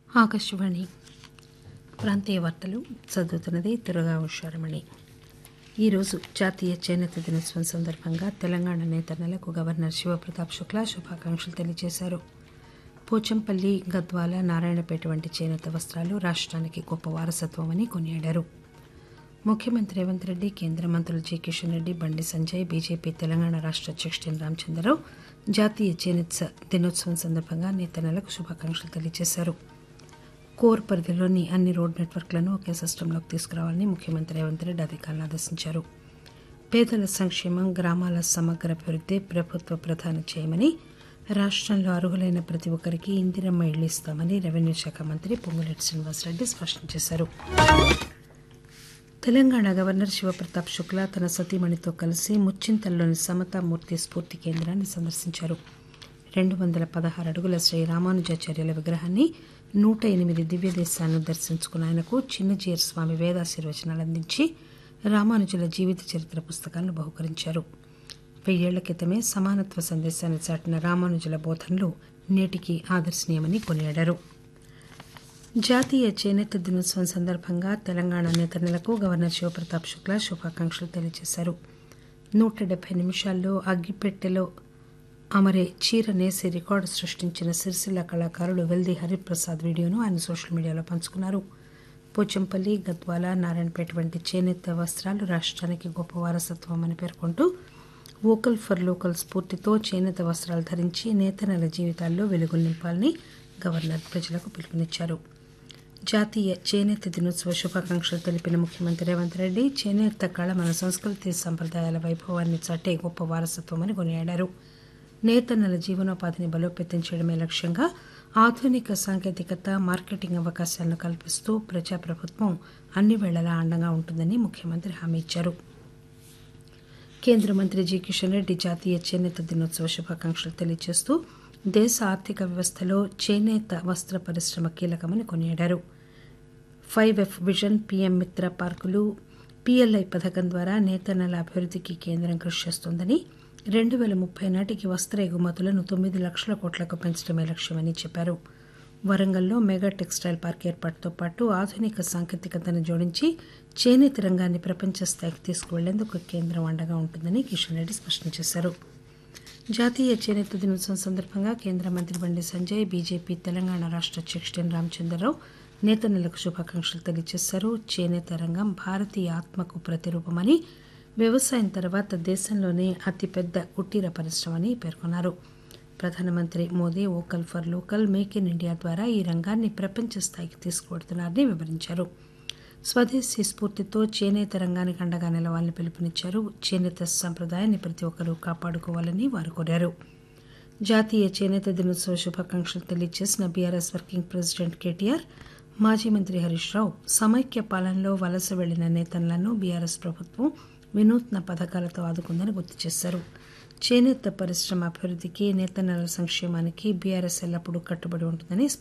ఆకాశవాణి ప్రాంతీయ వార్తలు చదువుతున్నది తిరుగా ఉషారమణి ఈరోజు జాతీయ చేనేత దినోత్సవం సందర్భంగా తెలంగాణ నేతన్నలకు గవర్నర్ శివప్రతాప్ శుక్లా శుభాకాంక్షలు తెలియజేశారు పోచంపల్లి గద్వాల నారాయణపేట వంటి చేనేత వస్త్రాలు రాష్ట్రానికి గొప్ప వారసత్వమని కొనియాడారు ముఖ్యమంత్రి రేవంత్ రెడ్డి కేంద్ర మంత్రులు జి కిషన్ రెడ్డి బండి సంజయ్ బీజేపీ తెలంగాణ రాష్ట అధ్యక్షుడు ఎన్ రామచంద్రరావు జాతీయ చేనేత దినోత్సవం సందర్భంగా నేతన్నలకు శుభాకాంక్షలు తెలియజేశారు కోర్ పరిధిలోని అన్ని రోడ్ నెట్వర్క్లను ఒకే సిస్టంలోకి తీసుకురావాలని ముఖ్యమంత్రి రేవంత్ రెడ్డి అధికారులను ఆదేశించారు పేదల సంక్షేమం గ్రామాల సమగ్ర అభివృద్ది ప్రభుత్వ ప్రధాన చేయమని రాష్టంలో అర్హులైన ప్రతి ఒక్కరికి ఇందిరమ్మ ఇళ్లు ఇస్తామని రెవెన్యూ శాఖ మంత్రి పొంగులేటి శ్రీనివాసరెడ్డి స్పష్టం చేశారు తెలంగాణ గవర్నర్ శివప్రతాప్ శుక్లా తన సతీమణితో కలిసి ముచ్చింతల్లోని సమతామూర్తి స్ఫూర్తి కేంద్రాన్ని సందర్శించారు రెండు వందల పదహారు అడుగుల శ్రీ రామానుజాచార్యుల విగ్రహాన్ని నూట ఎనిమిది దివ్య దేశాలను దర్శించుకున్న ఆయనకు చిన్నజీయర్ స్వామి వేదాశీర్వచనాలు అందించి రామానుజుల జీవిత చరిత్ర పుస్తకాలను బహుకరించారు వెయ్యేళ్ల క్రితమే సమానత్వ సందేశాన్ని చాటిన రామానుజుల బోధనలు నేటికి ఆదర్శనీయమని కొనియాడారు జాతీయ చేనేత దినోత్సవం సందర్భంగా తెలంగాణ నేతన్నలకు గవర్నర్ శివప్రతాప్ శుక్లా శుభాకాంక్షలు తెలియజేశారు నూట డెబ్బై నిమిషాల్లో అగ్గిపెట్టెలో అమరే చీర నేసి రికార్డు సృష్టించిన సిరిసిల్ల కళాకారుడు వెల్ది హరిప్రసాద్ వీడియోను ఆయన సోషల్ మీడియాలో పంచుకున్నారు పోచంపల్లి గద్వాల నారాయణపేట వంటి చేనేత వస్త్రాలు రాష్ట్రానికి గొప్ప వారసత్వం అని పేర్కొంటూ వోకల్ ఫర్ లోకల్ స్ఫూర్తితో చేనేత వస్త్రాలు ధరించి నేతన్నల జీవితాల్లో వెలుగులు నింపాలని గవర్నర్ ప్రజలకు పిలుపునిచ్చారు జాతీయ చేనేత దినోత్సవ శుభాకాంక్షలు తెలిపిన ముఖ్యమంత్రి రేవంత్ రెడ్డి చేనేత కళ మన సంస్కృతి సంప్రదాయాల వైభవాన్ని చాటే గొప్ప వారసత్వమని కొనియాడారు నేతన్నల జీవనోపాధిని బలోపేతం చేయడమే లక్ష్యంగా ఆధునిక సాంకేతికత మార్కెటింగ్ అవకాశాలను కల్పిస్తూ ప్రజాప్రభుత్వం అన్ని వేళలా అండగా ఉంటుందని ముఖ్యమంత్రి హామీ ఇచ్చారు కేంద్ర మంత్రి జి కిషన్ రెడ్డి జాతీయ చేనేత దినోత్సవ శుభాకాంక్షలు తెలియజేస్తూ దేశ ఆర్థిక వ్యవస్థలో చేనేత వస్త్ర పరిశ్రమ కీలకమని కొనియాడారు ఫైవ్ ఎఫ్ విజన్ పీఎం మిత్ర పార్కులు పీఎల్ఐ పథకం ద్వారా నేతన్నల అభివృద్ధికి కేంద్రం కృషి చేస్తోందని రెండు వేల ముప్పై నాటికి వస్త్ర ఎగుమతులను తొమ్మిది లక్షల కోట్లకు పెంచడమే లక్ష్యమని చెప్పారు వరంగల్లో మెగా టెక్స్టైల్ పార్క్ ఏర్పాటుతో పాటు ఆధునిక సాంకేతికతను జోడించి చేనేత రంగాన్ని ప్రపంచ స్థాయికి తీసుకువెళ్లేందుకు కేంద్రం అండగా ఉంటుందని కిషన్ రెడ్డి స్పష్టం చేశారు జాతీయ చేనేత దినోత్సవం సందర్భంగా కేంద్ర మంత్రి బండి సంజయ్ బీజేపీ తెలంగాణ రాష్ట అధ్యక్షుడు ఎన్ రామచంద్రరావు నేతన్నలకు శుభాకాంక్షలు తెలియజేశారు చేనేత రంగం భారతీయ ఆత్మకు ప్రతిరూపమని వ్యవసాయం తర్వాత దేశంలోనే అతిపెద్ద కుటీర పరిశ్రమ అని పేర్కొన్నారు ప్రధానమంత్రి Modi vocal for local make in India ద్వారా ఈ రంగాన్ని ప్రపంచ స్థాయికి తీసుకువెడుతున్నారని వివరించారు స్వదేశీ స్ఫూర్తితో చేనేత రంగానికి అండగా నిలవాలని పిలుపునిచ్చారు చేనేత సంప్రదాయాన్ని ప్రతి ఒక్కరూ కాపాడుకోవాలని వారు కోరారు జాతీయ చేనేత దినోత్సవ శుభాకాంక్షలు తెలియజేసిన బీఆర్ఎస్ వర్కింగ్ ప్రెసిడెంట్ కేటీఆర్ మాజీ మంత్రి హరీష్ రావు సమైక్య పాలనలో వలస వెళ్లిన నేతలను బీఆర్ఎస్ ప్రభుత్వం వినూత్న పథకాలతో ఆదుకుందని గుర్తు చేశారు చేనేత పరిశ్రమ అభివృద్ధికి నేతన్నల సంక్షేమానికి బీఆర్ఎస్ ఎల్లప్పుడూ కట్టుబడి ఉంటుందని